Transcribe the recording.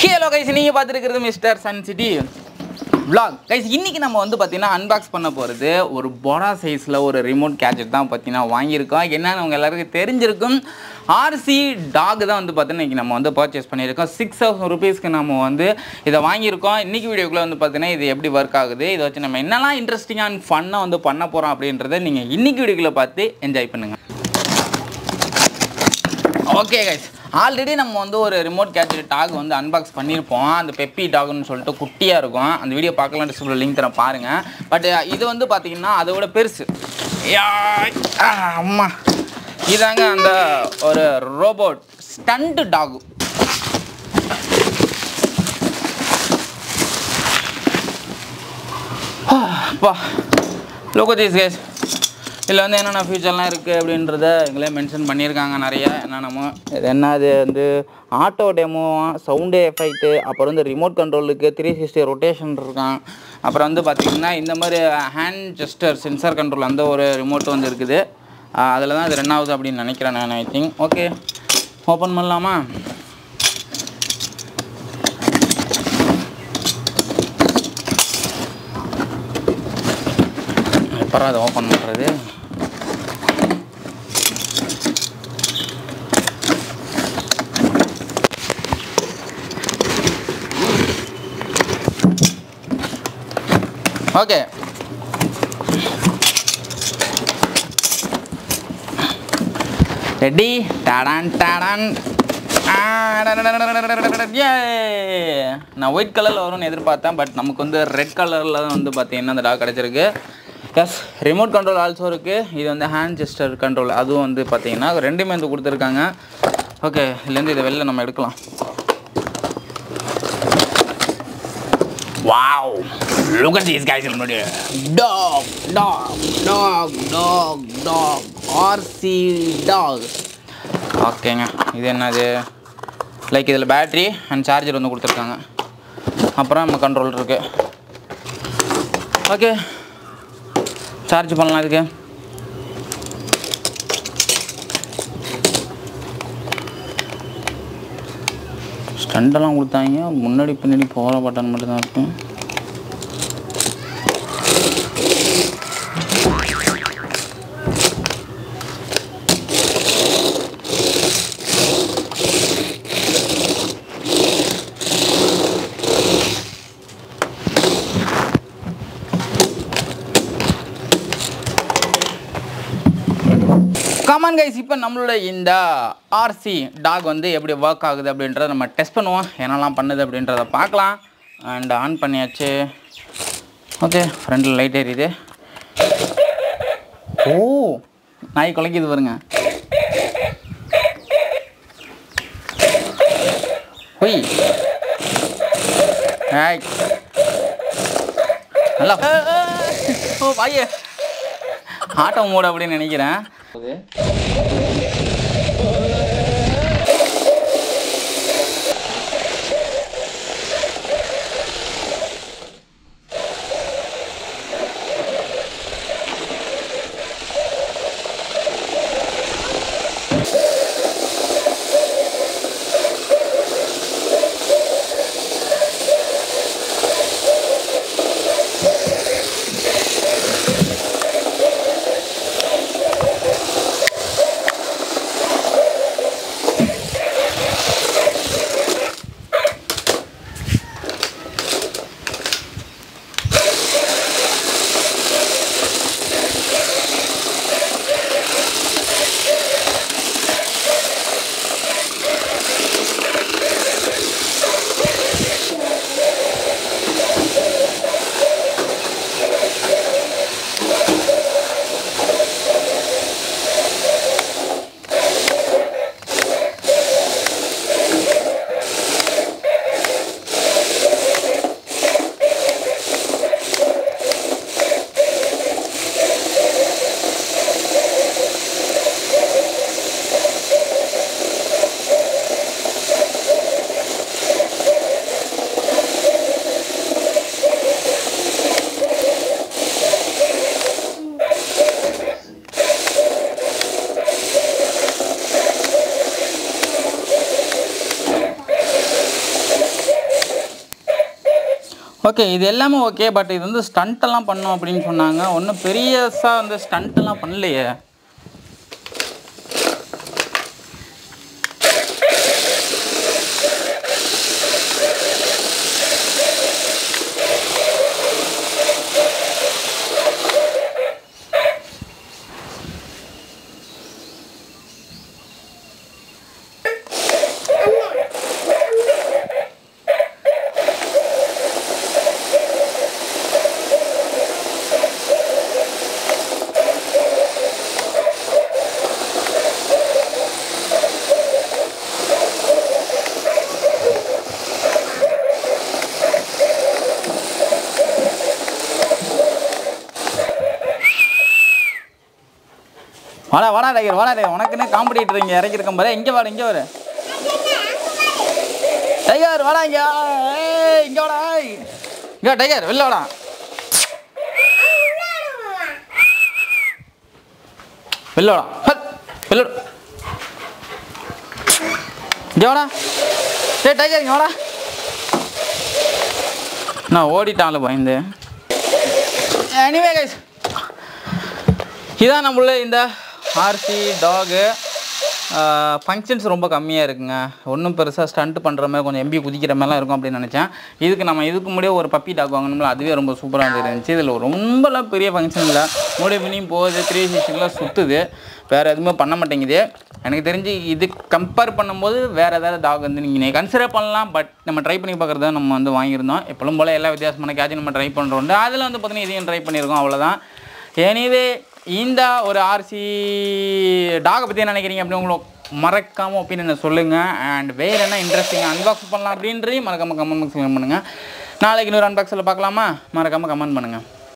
Hello guys நீங்கள் பார்த்துருக்கிறது mister sun city vlog guys இன்றைக்கி நம்ம வந்து பார்த்தீங்கன்னா அன்பாக்ஸ் பண்ண போகிறது ஒரு பொடா சைஸில் ஒரு ரிமோட் கேட்ஜெட் தான் பார்த்தீங்கன்னா வாங்கியிருக்கோம் என்னன்னு உங்கள் எல்லாருக்கும் தெரிஞ்சிருக்கும் ஆர்சி டாக் தான் வந்து பார்த்தீங்கன்னா இன்றைக்கி நம்ம வந்து பர்ச்சேஸ் பண்ணியிருக்கோம் சிக்ஸ் தௌசண்ட் ருபீஸ்க்கு நம்ம வந்து இதை வாங்கியிருக்கோம் இன்றைக்கி வீடியோக்குள்ளே வந்து பார்த்தீங்கன்னா இது எப்படி ஒர்க் ஆகுது இதை வச்சு நம்ம என்னெல்லாம் இன்ட்ரெஸ்டிங்காக அண்ட் ஃபன்னாக வந்து பண்ண போகிறோம் அப்படின்றத நீங்கள் இன்றைக்கி வீடியோக்குள்ளே பார்த்து என்ஜாய் பண்ணுங்கள் ஓகே கைஸ் ஆல்ரெடி நம்ம வந்து ஒரு ரிமோட் கேட்சர் டாக் வந்து அன்பாக்ஸ் பண்ணியிருப்போம் அந்த பெப்பி டாக்னு சொல்லிட்டு குட்டியாக இருக்கும் அந்த வீடியோ பார்க்கலாம் டிஸ்பிளே லிங்க் தரேன் பாருங்கள் பட் இது வந்து பார்த்தீங்கன்னா அதை விட பெருசு யாய், ஆ, அம்மா இதாங்க அந்த ஒரு ரோபோட் ஸ்டண்ட் டாக் அப்பா லோகோஜிஸ் கேஸ் இதில் வந்து என்னென்ன ஃபியூச்சர்லாம் இருக்குது அப்படின்றத எங்களே மென்ஷன் பண்ணியிருக்காங்க நிறைய என்னென்னமோ இது என்ன அது வந்து ஆட்டோ டெமோ சவுண்டு எஃபெக்ட்டு அப்புறம் வந்து ரிமோட் கண்ட்ரோலுக்கு த்ரீ சிக்ஸ்டி ரொட்டேஷன் இருக்கான் அப்புறம் வந்து பார்த்திங்கன்னா இந்த மாதிரி ஹேண்ட் ஜெஸ்டர் சென்சார் கண்ட்ரோல் அந்த ஒரு ரிமோட் வந்து இருக்குது அதில் தான் இது ரெண்டாவது அப்படின்னு நினைக்கிறேன் நான் ஐ திங்க் ஓகே ஓப்பன் பண்ணலாமா எப்பறம் அதை ஓப்பன் பண்ணுறது ஓகே ரெடி டாடான் டாடான் ஆ, Yay! நான் ஒயிட் கலரில் வரும்னு எதிர்பார்த்தேன் பட் நமக்கு வந்து ரெட் கலரில் தான் வந்து பார்த்தீங்கன்னா அந்த டாக் கிடச்சிருக்கு எஸ் ரிமோட் கண்ட்ரோல் ஆல்சோ இருக்குது இது வந்து ஹேண்ட் ஜெஸ்டர் கண்ட்ரோல் அதுவும் வந்து பார்த்தீங்கன்னா ரெண்டுமே வந்து கொடுத்துருக்காங்க ஓகே இதுலேருந்து இதை வெளில நம்ம எடுக்கலாம் wow look at these guys முன்னாடி dog dog dog dog dog RC dog ஓகேங்க இது என்னது லைக் இதில் பேட்ரி அண்ட் சார்ஜர் வந்து கொடுத்துருக்காங்க அப்புறம் நம்ம கண்ட்ரோல் இருக்கு ஓகே சார்ஜ் பண்ணலாம் இதுக்கு ஸ்டண்டெல்லாம் கொடுத்தாங்க முன்னாடி பின்னாடி போகிற பட்டன் மட்டும்தான் இருக்கும் கமான் கைஸ் இப்போ நம்மளோட இந்த ஆர்சி டாக் வந்து எப்படி ஒர்க் ஆகுது அப்படின்றத நம்ம டெஸ்ட் பண்ணுவோம் என்னெல்லாம் பண்ணுது அப்படின்றத பார்க்கலாம் அண்ட் ஆன் பண்ணியாச்சு ஓகே ஃப்ரண்டில் லைட் எரியுது ஓ நாய் குலைக்குது பாருங்க ஒய் ஏய் நல்லா ஓ பாயே ஆட்டோ மோடு அப்படின்னு நினைக்கிறேன் ஓகே இது எல்லாமே ஓகே பட் இது வந்து ஸ்டண்ட்டெல்லாம் பண்ணோம் அப்படின்னு சொன்னாங்க ஒன்றும் பெரியசாக வந்து ஸ்டண்ட்டெல்லாம் பண்ணலையே வாடா வாடா டைகர் வாடா டைகர் உனக்குன்னு காம்படிட்டர் இங்கே இறக்கிருக்கேன் பாரு இங்கே வாடு இங்கே வரு டைகர் வாடா இங்கே ஏய் இங்கே வாடா இங்கே டைகர் வெளில வாடா வெளில வாடா ஹட் வெளில வாடா. இங்கே வாடா டேய் டைகர் இங்கே வாடா நான் ஓடிட்டான்ல பயந்து எனிவே கைஸ் இதான் நம்மள இந்த ஆர்சி டாகு ஃபங்க்ஷன்ஸ் ரொம்ப கம்மியாக இருக்குங்க ஒன்றும் பெருசாக ஸ்டண்ட் பண்ணுற மாதிரி கொஞ்சம் எம்பி குதிக்கிற மாதிரிலாம் இருக்கும் அப்படின்னு நினச்சேன் இதுக்கு நம்ம இதுக்கு முன்னாடியே ஒரு பப்பி டாக் வாங்கணும்ல அதுவே ரொம்ப சூப்பராக இருந்துச்சு இதில் ரொம்பலாம் பெரிய ஃபங்க்ஷன் இல்லை மூடி பினியும் போகுது த்ரீ சிக்ஸ்டிலாம் சுற்றுது வேறு எதுவுமே பண்ண மாட்டேங்குது எனக்கு தெரிஞ்சு இது கம்பேர் பண்ணும்போது வேறு ஏதாவது டாக் வந்து நீங்கள் கன்சிடர் பண்ணலாம் பட் நம்ம ட்ரை பண்ணி பார்க்குறது தான் நம்ம வந்து வாங்கியிருந்தோம் எப்பளும் போல் எல்லா வித்தியாசமான கேட்சும் நம்ம ட்ரை பண்ணுறோம் அதில் வந்து பார்த்தீங்கன்னா இதையும் ட்ரை பண்ணியிருக்கோம் அவ்வளோதான் எனிவே இந்த ஒரு ஆர்சி டாகை பற்றி என்ன நினைக்கிறீங்க அப்படின்னு உங்களுக்கு மறக்காமல் ஒப்பீனியனை சொல்லுங்கள் அண்ட் வேறு என்ன இன்ட்ரெஸ்டிங்காக அன்பாக்ஸ் பண்ணலாம் அப்படின்றதையும் மறக்காமல் கமெண்ட் பாக்ஸில் பண்ணுங்கள் நாளைக்கு இன்னொரு அன்பாக்ஸில் பார்க்கலாமா மறக்காமல் கமெண்ட் பண்ணுங்கள்